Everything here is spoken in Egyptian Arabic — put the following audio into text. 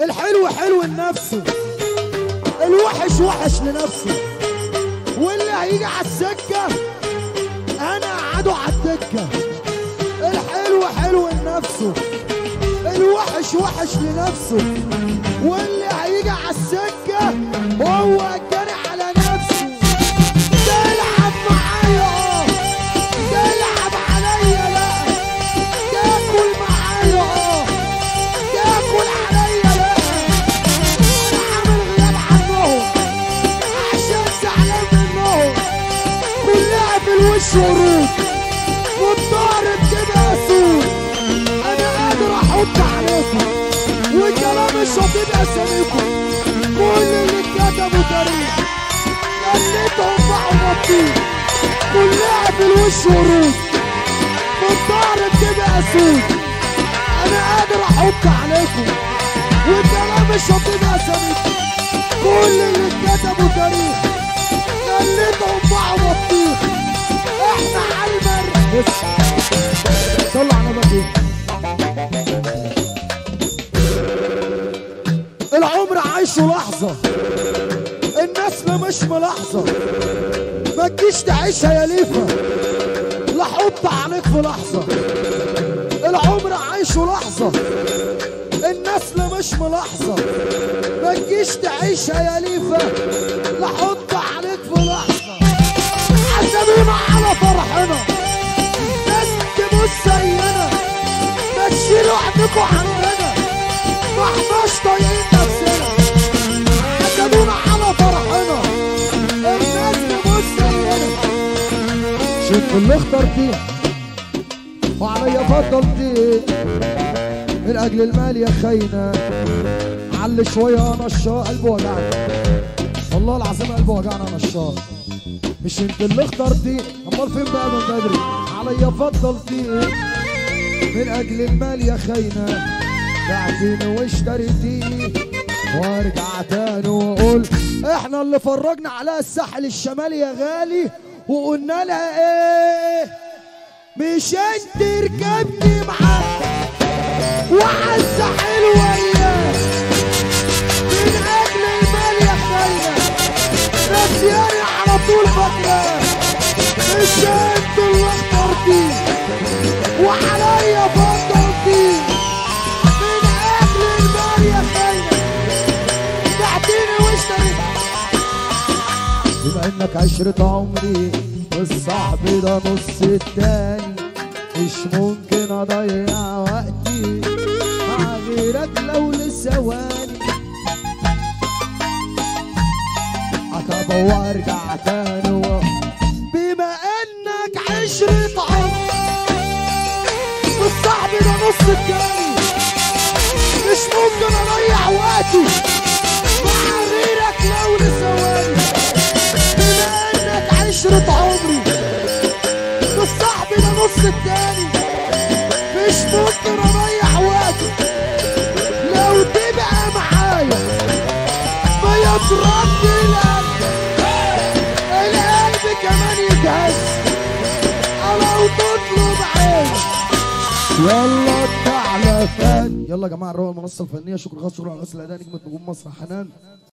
الحلو حلو لنفسه الوحش وحش لنفسه واللي هيجي على السكة انا قعده على الدكة الحلو حلو لنفسه الوحش وحش لنفسه واللي هيجي على السكة هو الجري على نفسه تلعب معايا اه تلعب عليا لا تاكل معايا اه تاكل عليا لا انا عامل غياب عنهم عشان زعلان منهم كلها في الوش ورود والضارب كده اسود انا قادر احط عليكم والكلام مش هتبقى اساميكم كل اللي كتبوا تاريخ خليتهم باعوا مبسوط كلها في الوش ورود والضارب كده اسود انا قادر احط عليكم والكلام مش هتبقى اساميكم كل اللي كتبوا تاريخ خليتهم باعوا مبسوط احنا على المرء صلوا على النبي العمر عايشه لحظة الناس ما مش ملاحظة ما تجيش تعيشها يا ليفا لا حط عليك في لحظة العمر عايشه لحظة الناس لا مش ملاحظة ما تجيش تعيشها يا ليفا لا حط عليك في لحظة حسبونا على فرحنا ناس تبص زينا ما تشيلوا عنكوا عننا ما احناش طايقين نفسنا حسدونا على فرحنا الناس تبص زينا شوف اللي اخترتيه وعليا فضلتيه من اجل المال يا خاينه علي شويه انا الشاق قلبي وجعني والله العظيم قلبي وجعني انا الشاق مش انت اللي اخترتيه امال فين بقى من بدري عليا فضلتيه من اجل المال يا خاينه بعتيني واشتريتيه وارجع تاني واقول احنا اللي فرجنا على الساحل الشمالي يا غالي وقلنا لها ايه مش انت ركبني معاك وعلى الساحل وياك من اجل المال يا خاينه نسياني على طول فاكره مش انت اللي اخترتيه وعليا فضلتيه من اجل المال يا خاينه بعتيني واشتريت بما انك عشرة عمري والصاحب ده نص التاني مش ممكن اضيع وقتي مع غيرك لو لثواني عتبة وارجع تاني و- بما انك عشرة عمر والصاحب ده نص التاني مش ممكن اضيع وقتي مع غيرك لو لثواني بما انك عشرة عمري والصاحب ده نص التاني مش ممكن اضيع وقتي لو تبقى معايا ما يضربني القلب القلب كمان يتهز لو تطلب عيني يلا تعالى فان يلا يا جماعه نروح المنصه الفنيه شكرا خاص شكرا على الناس الاداء نجمه نجوم مصر حنان